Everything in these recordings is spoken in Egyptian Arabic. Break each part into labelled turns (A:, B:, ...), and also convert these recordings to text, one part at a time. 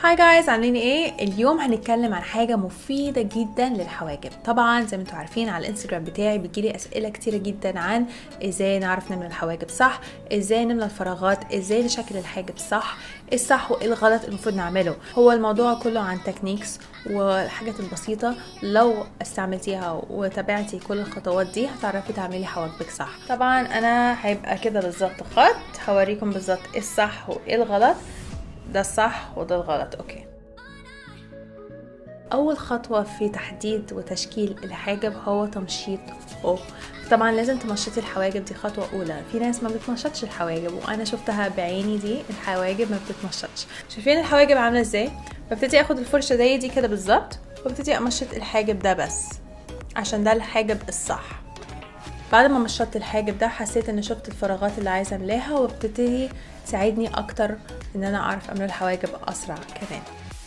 A: هاي جايز عاملين ايه اليوم هنتكلم عن حاجه مفيده جدا للحواجب طبعا زي ما انتم عارفين على الانستجرام بتاعي بيجيلي اسئله كتيره جدا عن ازاي نعرف نملى الحواجب صح ازاي نملى الفراغات ازاي نشكل الحاجب صح ايه الصح وايه الغلط المفروض نعمله هو الموضوع كله عن تكنيكس والحاجات البسيطة لو استعملتيها وتابعتي كل الخطوات دي هتعرفي تعملي حواجبك صح طبعا انا هيبقى كده بالظبط خط هوريكم بالظبط ايه الصح وايه الغلط ده الصح وده الغلط اوكي اول خطوة في تحديد وتشكيل الحاجب هو تمشيط او طبعا لازم تمشطي الحواجب دي خطوة اولى في ناس ما بتمشطش الحواجب وانا شفتها بعيني دي الحواجب ما بتتمشطش شايفين الحواجب عاملة ازاي ببتدي اخد الفرشة زي دي كده بالظبط وابتدي امشط الحاجب ده بس عشان ده الحاجب الصح بعد ما مشطت الحاجب ده حسيت ان شفت الفراغات اللي عايزه املاها وابتدي تساعدني اكتر ان انا اعرف املى الحواجب اسرع كمان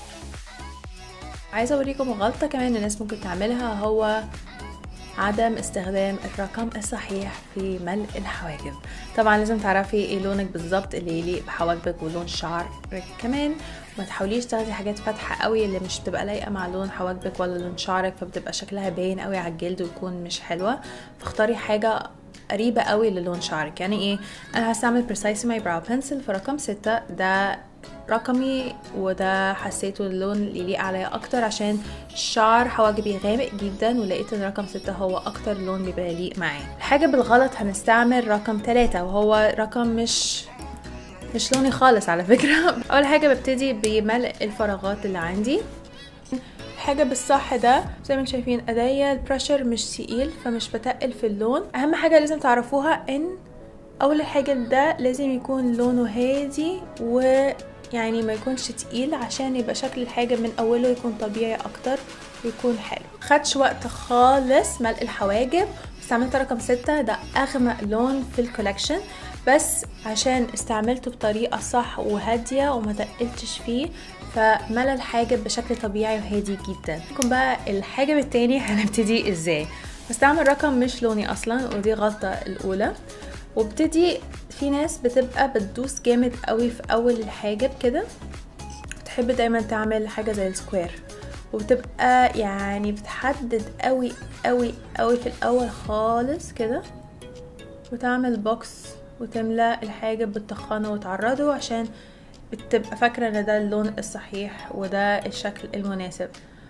A: عايزه اوريكم غلطه كمان الناس ممكن تعملها هو عدم استخدام الرقم الصحيح في ملء الحواجب طبعا لازم تعرفي ايه لونك بالظبط اللي يليق بحواجبك ولون شعرك كمان ما تحاوليش تاخدي حاجات فاتحه قوي اللي مش بتبقى لايقه مع لون حواجبك ولا لون شعرك فبتبقى شكلها باين قوي على الجلد ويكون مش حلوه فاختاري حاجه قريبة قوي للون شعرك يعني ايه انا هستعمل Precisely My Brow Pencil في رقم ستة ده رقمي وده حسيته اللون اللي يليق عليا اكتر عشان شعر حواجبي غامق جدا ولقيت ان رقم ستة هو اكتر لون بيبقى يليق معاه الحاجة بالغلط هنستعمل رقم تلاتة وهو رقم مش مش لوني خالص على فكرة اول حاجة ببتدي بملء الفراغات اللي عندي حاجة بالصح ده زي ما انتم شايفين ايديا البريشر مش تقيل فمش بتقل في اللون اهم حاجة لازم تعرفوها ان اول حاجة ده لازم يكون لونه هادي ويعني ما يكونش تقيل عشان يبقى شكل الحاجة من اوله يكون طبيعي اكتر ويكون حلو خدش وقت خالص ملء الحواجب استعملت رقم ستة ده اغمق لون في الكولكشن بس عشان استعملته بطريقة صح وهادية وما تقلتش فيه فملى الحاجب بشكل طبيعي وهادي جدا لكم بقى الحاجب التاني هنبتدي ازاي بستعمل رقم مش لوني اصلا ودي غلطة الاولى وابتدي في ناس بتبقى بتدوس جامد قوي في اول الحاجب كده بتحب دايما تعمل حاجة زي السكوير وبتبقى يعني بتحدد قوي قوي قوي في الاول خالص كده وتعمل بوكس وتملى الحاجب بالطخانة وتعرضه عشان بتبقى فاكرة ان ده اللون الصحيح وده الشكل المناسب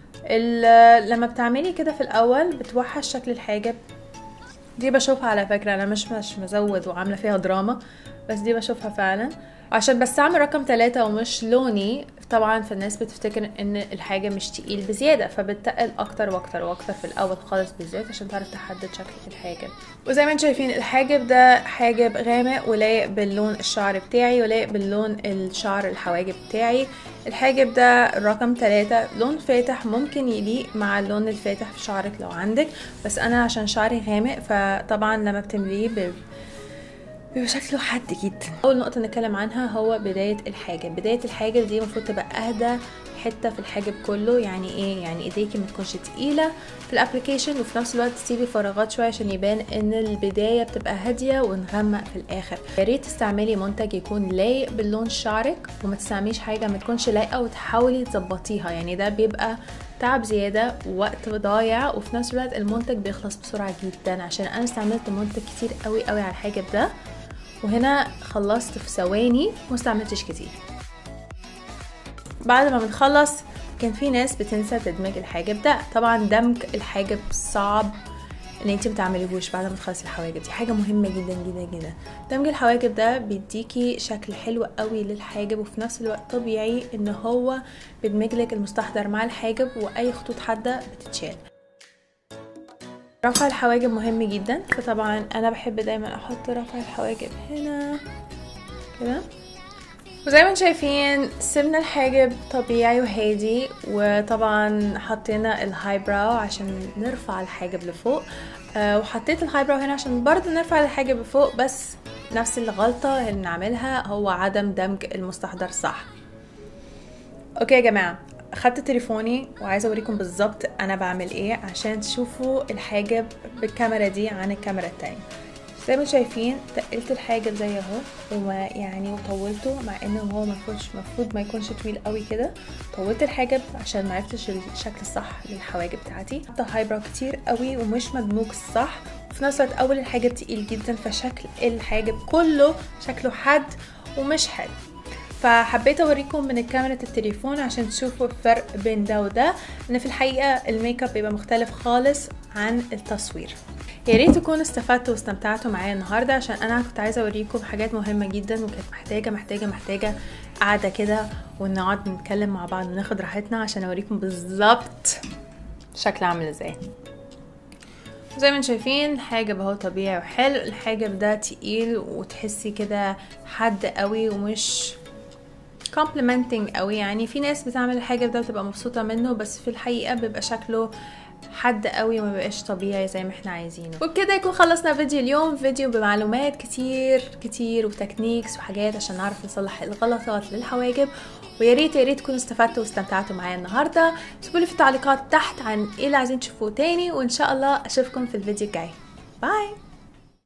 A: لما بتعملي كده في الاول بتوحش شكل الحاجب دي بشوفها على فكرة انا مش مش مزود وعاملة فيها دراما بس دي بشوفها فعلا عشان بستعمل رقم ثلاثة ومش لوني طبعا فالناس بتفتكر ان الحاجة مش تقيل بزيادة فبتقل اكتر واكتر واكتر في الاول خالص بالذات عشان تعرف تحدد شكل الحاجب وزي ما انتم شايفين الحاجب ده حاجب غامق ولايق باللون الشعر بتاعي ولايق باللون الشعر الحواجب بتاعي الحاجب ده رقم ثلاثة لون فاتح ممكن يليق مع اللون الفاتح في شعرك لو عندك بس انا عشان شعري غامق فطبعا لما بتمليه بيبقى شكله حد جدا اول نقطه نتكلم عنها هو بدايه الحاجب بدايه الحاجب دي المفروض تبقى اهدى حته في الحاجب كله يعني ايه يعني ايديكي ما تكونش تقيله في الابلكيشن وفي نفس الوقت تسيبي فراغات شويه عشان يبان ان البدايه بتبقى هاديه ونغمق في الاخر يا ريت تستعملي منتج يكون لايق باللون شعرك وما تستعمليش حاجه ما تكونش لايقه وتحاولي تظبطيها يعني ده بيبقى تعب زيادة ووقت ضايع وفي نفس الوقت المنتج بيخلص بسرعة جدا عشان انا استعملت منتج كتير قوي قوي على الحاجب ده وهنا خلصت في ثواني مستعملتش كتير بعد ما بنخلص كان في ناس بتنسى تدمج الحاجب ده طبعا دمج الحاجب صعب ان انت متعمليهوش بعد ما تخلصي الحواجب دي حاجه مهمه جدا جدا جدا دمج الحواجب ده بيديكي شكل حلو قوي للحاجب وفي نفس الوقت طبيعي ان هو بيدمج لك المستحضر مع الحاجب واي خطوط حاده بتتشال رفع الحواجب مهم جدا فطبعا انا بحب دايما احط رفع الحواجب هنا كده وزي ما انتم شايفين سيبنا الحاجب طبيعي وهادي وطبعا حطينا الهاي براو عشان نرفع الحاجب لفوق أه وحطيت الهاي براو هنا عشان برضه نرفع الحاجب لفوق بس نفس الغلطة اللي نعملها هو عدم دمج المستحضر صح اوكي يا جماعة خدت تليفوني وعايزه اوريكم بالظبط انا بعمل ايه عشان تشوفوا الحاجب بالكاميرا دي عن الكاميرا التانية زي ما شايفين تقلت الحاجب زي اهو وما يعني وطولته مع انه هو المفروض المفروض ما يكونش طويل قوي كده طولت الحاجب عشان ما عرفتش الشكل الصح للحواجب بتاعتي حاطه هايبرو كتير قوي ومش مدموج الصح وفي نفس الوقت اول الحاجب تقيل جدا فشكل الحاجب كله شكله حد ومش حلو فحبيت اوريكم من كاميرا التليفون عشان تشوفوا الفرق بين ده وده ان في الحقيقه الميك اب بيبقى مختلف خالص عن التصوير يا ريت تكونوا استفدتوا واستمتعتوا معايا النهارده عشان انا كنت عايزه اوريكم حاجات مهمه جدا وكانت محتاجه محتاجه محتاجه قاعده كده ونقعد نتكلم مع بعض وناخد راحتنا عشان اوريكم بالظبط شكل عامل ازاي زي ما انتم شايفين حاجب اهو طبيعي وحلو الحاجب ده تقيل وتحسي كده حد قوي ومش complimenting قوي يعني في ناس بتعمل الحاجب ده بتبقى مبسوطة منه بس في الحقيقة بيبقى شكله حد قوي وما بقاش طبيعي زي ما احنا عايزينه وبكده يكون خلصنا فيديو اليوم فيديو بمعلومات كتير كتير وتكنيكس وحاجات عشان نعرف نصلح الغلطات للحواجب ويا ريت يا ريت تكونوا استفدتوا واستمتعتوا معايا النهارده سيبوا لي في التعليقات تحت عن ايه اللي عايزين تشوفوه تاني وان شاء الله اشوفكم في الفيديو الجاي باي